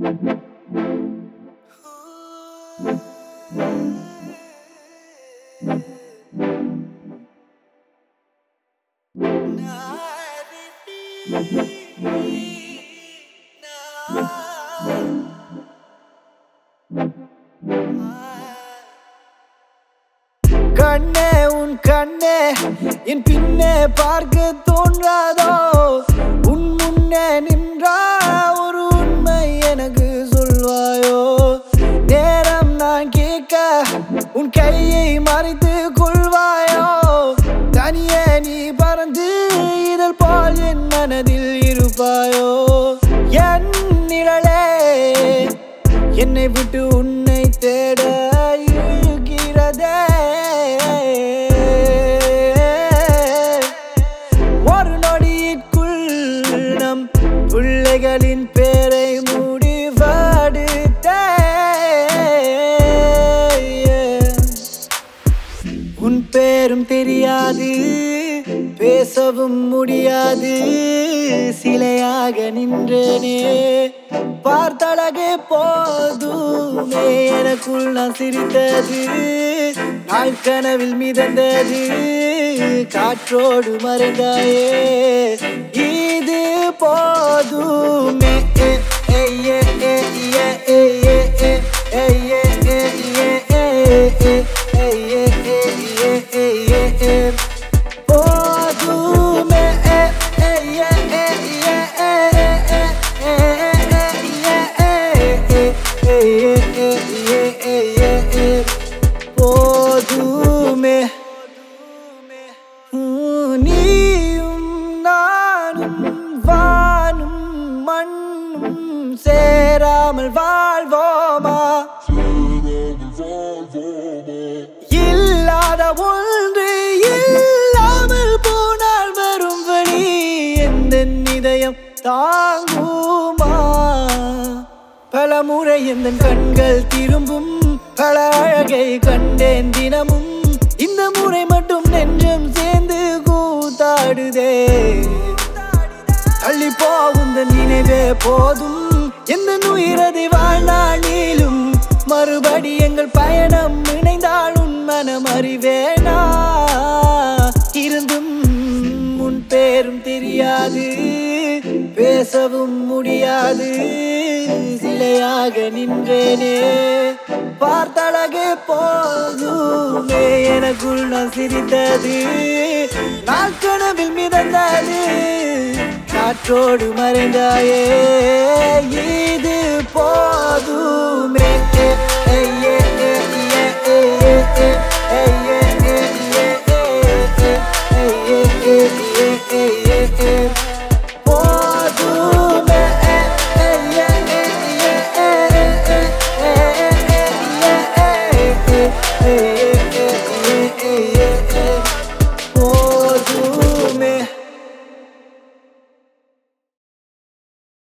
கண்ணே உன் கண்ணே என் பின்னே பார்க்க தோன்றாதோ உன் முன்னே நின்றா ஒரு உண்மை எனக்கு சொல்வாயோ நேரம் நான் கேட்க உன் கையை மறைத்து கொள்வாயோ தனியே நீ பறந்து இதழ் போல் என் மனதில் இருப்பாயோ என் நிழலே என்னை விட்டு உன்னை தேட இருக்கிறதே ஒரு நொடிக்குள் நம் பிள்ளைகளின் பேரை முடிவெடுத்தே உன் பேரும் தெரியாது பேசவும் முடியாது சிலையாக நின்றேனே பார்த்தழகே போதுமே எனக்குள் நான் சிரித்தது நாள் கனவில் மிதந்தது காற்றோடு மறைந்தாயே இது போதுமே ஏ, ஏ, ஏ, ஏ, ஏ, ஏ, ஏ, ஏ, ஏ, ஏ, ஏ, ஏ, ஏ, ஏ, ஏ, ஏ, ஏ, ஏ, ஏ. போதுமே ஏ, ஏ, ஏ, ஏ, ஏ, ஏ, ஏ, ஏ, ஏ, ஏ, ஏ, ஏ, ஏ. போதுமே உம், நீயும் நானும் வானும் மண்ணும் சேராமல் வாழ்வோமா இல்லாத ஒன்று இல்லாமல் போனால் வரும் வழி எந்த இதயம் தாங்குமா பல முறை எந்த கண்கள் திரும்பும் பல அழகை கண்டேன் தினமும் இந்த முறை மட்டும் நெஞ்சம் சேர்ந்து கூத்தாடுதே தள்ளி போகும் நினைவே போதும் எந்த உயிரதை வாழ்நாள் நீளும் மறுபடி எங்கள் பயணம் இணைந்தால் உன் மனம் அறிவேனா இருந்தும் உன் பேரும் தெரியாது பேசவும் முடியாது சிலையாக நின்றேனே பார்த்தழகே போதுமே எனக்குள் நான் சிரித்தது நாள் கனவில் மிதந்தது காற்றோடு மறைந்தாயே இது போதும்